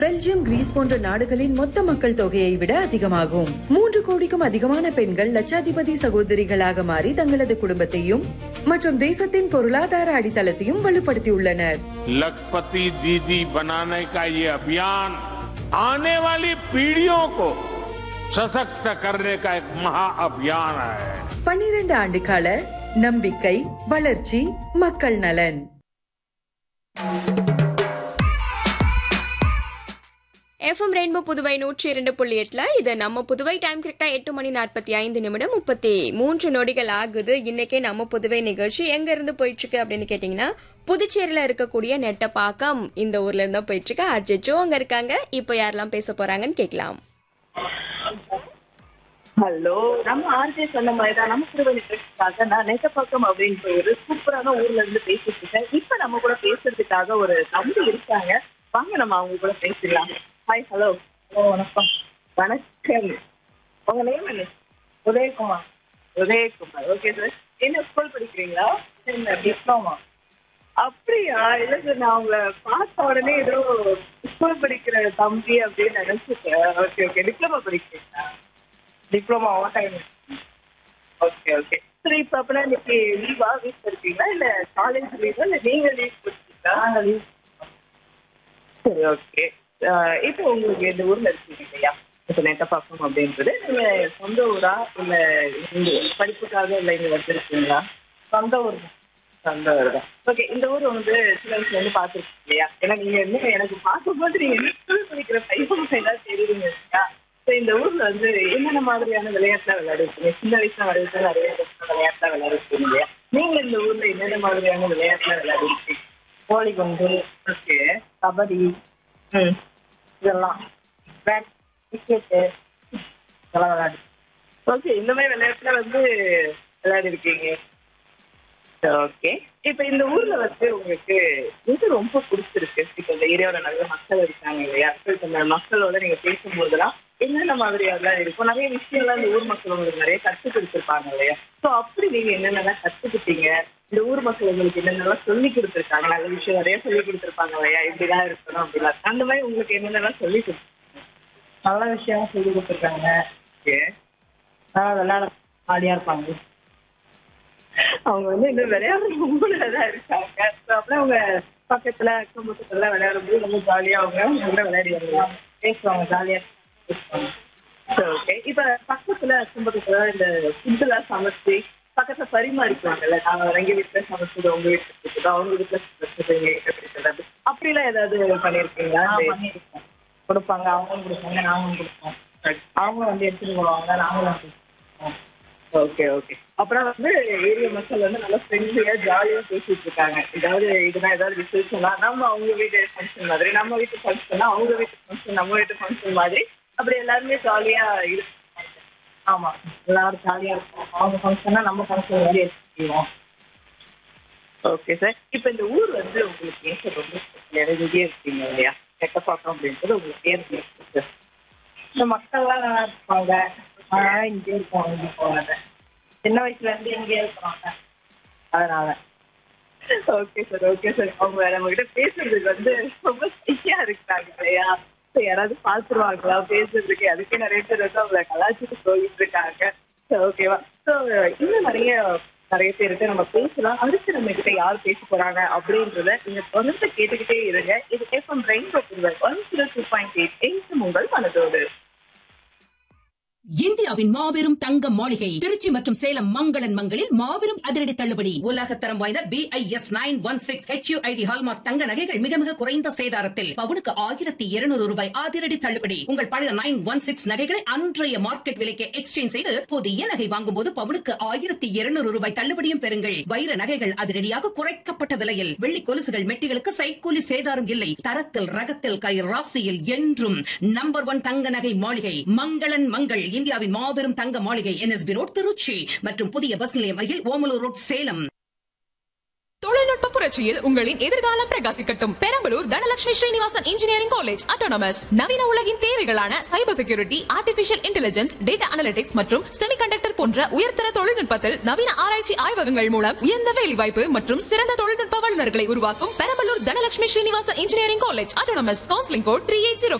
Belgium Greece போன்ற நாடுகளின் மொத்த மக்கள் தொகையை விட அதிகமாகும் மூன்று கோடிக்கும் அதிகமான பெண்கள் லட்சாதிபதி சகோதரிகளாக மாறி தங்களது குடும்பத்தையும் மற்றும் தேசத்தின் பொருளாதார அடித்தளத்தையும் வலுப்படுத்தியுள்ளனர் लखपति दीदी बनाने का ये अभियान आने वाली पीढ़ियों को सशक्त करने का एक महा अभियान है பன்னிரண்டு ஆண்டு கால நம்பிக்கை வளர்ச்சி மக்கள் நலன் எஃப்எம் ரெயின்போ புதுவை நூற்றி இரண்டு புள்ளி எட்டுல இது நம்ம புதுவை டைம் கரெக்டா எட்டு மணி நாற்பத்தி ஐந்து நிமிடம் முப்பத்தி மூன்று நொடிகள் ஆகுது இன்னைக்கே நம்ம புதுவை நிகழ்ச்சி எங்க இருந்து போயிட்டு இருக்கு அப்படின்னு கேட்டீங்கன்னா புதுச்சேரியில இருக்கக்கூடிய நெட்டப்பாக்கம் இந்த ஊர்ல இருந்தா போயிட்டு இருக்கு அஜிஜோ அங்க இருக்காங்க இப்போ யாரெல்லாம் பேச போறாங்கன்னு கேட்கலாம் ஹலோ நம்ம ஆர்ஜே சொன்ன மாதிரி தான் நம்ம திருவள்ளுவருக்காக நான் நெட்டப்பாக்கம் அப்படின்ற ஒரு சூப்பரான ஊர்ல இருந்து பேசிட்டு இருக்கேன் இப்ப நம்ம கூட பேசுறதுக்காக ஒரு தம்பி இருக்காங்க வாங்க நம்ம அவங்க கூட பேசிடலாம் ஹாய் ஹலோ ஹலோ வணக்கம் வணக்கம் உங்க நேம் என்ன உதயகுமார் உதயகுமார் ஓகே சார் என்ன ஸ்கூல் படிக்கிறீங்களா என்ன டிப்ளமா அப்படியா இல்ல சார் நான் உங்களை பார்த்த உடனே ஏதோ ஸ்கூல் படிக்கிற தம்பி அப்படின்னு நினைச்சிட்டேன் ஓகே ஓகே டிப்ளமா படிக்கிறீங்களா diploma over time okay okay சரி இப்போ அப்படின்னா இன்னைக்கு லீவா வீட்டில் இருக்கீங்களா இல்ல காலேஜ் லீவா இல்ல நீங்க லீவ் கொடுத்தீங்களா நாங்கள் லீவ் சரி ஓகே இப்போ உங்களுக்கு இந்த ஊர்ல இருக்கீங்க இல்லையா இப்போ நெட்டப்பாக்கம் அப்படின்றது நீங்க சொந்த ஊரா இல்ல இங்க படிப்புக்காக இல்ல இங்க வச்சிருக்கீங்களா சொந்த ஊர் தான் சொந்த ஊர் தான் ஓகே இந்த ஊர் வந்து சின்ன வயசுல இருந்து பார்த்துருக்கீங்க இல்லையா ஏன்னா நீங்க என்ன எனக்கு பார்க்கும்போது நீங்க என்ன ஸ்கூல் படிக்கிற பையன் ஏதாவது தெரியுதுங்க இல்லையா ஸோ இந்த ஊர்ல வந்து என்னென்ன மாதிரியான விளையாட்டுலாம் விளையாடுவீங்க சின்ன வயசுல விளையாட்டு நிறைய விளையாட்டுலாம் விளையாடுவீங்க இல்லையா நீங்க இந்த ஊர்ல என்னென்ன மாதிரியான விளையாட்டுலாம் விளையாடுவீங்க கோழி குண்டு ஓகே கபடி ம் இதெல்லாம் பேட் கிரிக்கெட்டு இதெல்லாம் விளையாடு ஓகே இந்த மாதிரி விளையாட்டுல வந்து விளையாடி இருக்கீங்க ஓகே இப்போ இந்த ஊர்ல வந்து உங்களுக்கு எது ரொம்ப பிடிச்சிருக்கு இப்போ இந்த ஏரியாவில் நிறைய மக்கள் இருக்காங்க இல்லையா ஸோ இப்போ இந்த மக்களோட நீங்க பேசும்போதெல்லாம் என்னென்ன மாதிரியெல்லாம் இருக்கும் நிறைய விஷயம்லாம் இந்த ஊர் மக்கள் உங்களுக்கு நிறைய கற்றுக் கொடுத்துருப்பாங்க இல்லையா ஸோ அப்படி நீங்க என்னென்னலாம் கற்றுக்கிட்டீங்க இந்த ஊர் மக்கள் உங்களுக்கு என்னென்னலாம் சொல்லி கொடுத்துருக்காங்க நல்ல விஷயம் நிறைய சொல்லி கொடுத்துருப்பாங்க இல்லையா இப்படிலாம் இருக்கணும் அப்படிலாம் அந்த மாதிரி உங்களுக்கு என்னென்னலாம் சொல்லி கொடுத்துருக்காங்க நல்ல விஷயம் சொல்லி கொடுத்துருக்காங்க ஓகே நல்லா விளையாட ஆடியா இருப்பாங்க அவங்க வந்து இன்னும் விளையாடுற மூணுல தான் இருக்காங்க ஸோ அப்புறம் அவங்க பக்கத்துல அக்கம் பக்கத்துல விளையாடும்போது ரொம்ப ஜாலியா அவங்க நல்லா விளையாடி வருவாங்க பேசுவாங்க ஜாலியா பேசுவாங்க சரி ஓகே இப்ப பக்கத்துல அக்கம் பக்கத்துல இந்த ஃபுட்டுலாம் சமைச்சு பக்கத்துல பரிமாறிக்குவாங்கல்ல நாங்க எங்க வீட்டுல சமைச்சது உங்க வீட்டுல இருக்குது அவங்க வீட்டுல சமைச்சது எங்க வீட்டுல இருக்குது அப்படிலாம் ஏதாவது பண்ணிருக்கீங்களா பண்ணிருக்கோம் கொடுப்பாங்க அவங்களும் கொடுப்பாங்க நாங்களும் கொடுப்போம் அவங்களும் வந்து எடுத்துட்டு போவாங்க நாங்களும் கொடுப்போம் ஓகே ஓகே அப்புறம் வந்து ஏரியா மக்கள் வந்து நல்லா ஃப்ரெண்ட்லியா ஜாலியா பேசிட்டு இருக்காங்க ஏதாவது இதுனா ஏதாவது விசேஷம்னா நம்ம அவங்க வீட்டு ஃபங்க்ஷன் மாதிரி நம்ம வீட்டு ஃபங்க்ஷன்னா அவங்க வீட்டு ஃபங்க்ஷன் நம்ம வீட்டு ஃபங்க்ஷன் மாதிரி அப்படி எல்லாருமே ஜாலியா இருக்கு ஆமா எல்லாரும் ஜாலியா இருக்கும் அவங்க ஃபங்க்ஷன்னா நம்ம ஃபங்க்ஷன் மாதிரி எடுத்துக்குவோம் ஓகே சார் இப்போ இந்த ஊர் வந்து உங்களுக்கு ஏன் சார் ரொம்ப இடையே இருக்கீங்க இல்லையா கெட்டப்பாக்கம் அப்படின்றது உங்களுக்கு ஏன் சார் இந்த மக்கள்லாம் நல்லா இருப்பாங்க அதனால இங்கே இருக்கோம் இங்கே போகாத சின்ன வயசுல இருந்து இங்கே இருக்கிறாங்க அதனால ஓகே சார் ஓகே சார் அவங்க நம்ம கிட்ட பேசுறதுக்கு வந்து ரொம்ப ஸ்டிக்கா இருக்காங்க இல்லையா ஸோ யாராவது பார்த்துருவாங்களா பேசுறதுக்கு அதுக்கே நிறைய பேர் வந்து அவங்கள கலாச்சிட்டு போயிட்டு இருக்காங்க ஸோ ஓகேவா ஸோ இன்னும் நிறைய நிறைய பேருக்கு நம்ம பேசலாம் அடுத்து நம்ம கிட்ட யார் பேச போறாங்க அப்படின்றத நீங்க தொடர்ந்து கேட்டுக்கிட்டே இருங்க இது FM rainbow one zero two point eight eight உங்கள் மனதோடு இந்தியாவின் மாபெரும் தங்க மாளிகை திருச்சி மற்றும் சேலம் மங்களன் மங்களில் மாபெரும் அதிரடி தள்ளுபடி உலகத்தரம் வாய்ந்த B I S nine one six HUID hallmark தங்க நகைகள் மிக மிக குறைந்த சேதாரத்தில் பவுனுக்கு ஆயிரத்தி இருநூறு ரூபாய் அதிரடி தள்ளுபடி உங்கள் பழைய நைன் ஒன் சிக்ஸ் நகைகளை அன்றைய மார்க்கெட் விலைக்கு எக்ஸ்சேஞ்ச் செய்து புதிய நகை வாங்கும் போது பவுனுக்கு ஆயிரத்தி இருநூறு ரூபாய் தள்ளுபடியும் பெறுங்கள் வைர நகைகள் அதிரடியாக குறைக்கப்பட்ட விலையில் வெள்ளி கொலுசுகள் மெட்டிகளுக்கு சைக்கூலி சேதாரம் இல்லை தரத்தில் ரகத்தில் கை ராசியில் என்றும் நம்பர் ஒன் தங்க நகை மாளிகை மங்களன் மங்கள் இந்தியாவின் மாபெரும் தங்க மாளிகை என்எஸ்பி ரோட் திருச்சி மற்றும் புதிய பஸ் நிலையம் அருகில் ஓமலூர் ரோட் சேலம் தொழில்நுட்ப புரட்சியில் உங்களின் எதிர்காலம் பிரகாசிக்கட்டும் Perambalur Dhanalakshmi Srinivasan engineering college autonomous நவீன உலகின் தேவைகளான cyber security artificial intelligence data analytics மற்றும் செமிகண்டக்டர் போன்ற உயர்தர தொழில்நுட்பத்தில் நவீன ஆராய்ச்சி ஆய்வகங்கள் மூலம் உயர்ந்த வேலைவாய்ப்பு மற்றும் சிறந்த தொழில்நுட்ப வல்லுநர்களை உருவாக்கும் Perambalur Dhanalakshmi Srinivasan engineering college autonomous counselling code three eight zero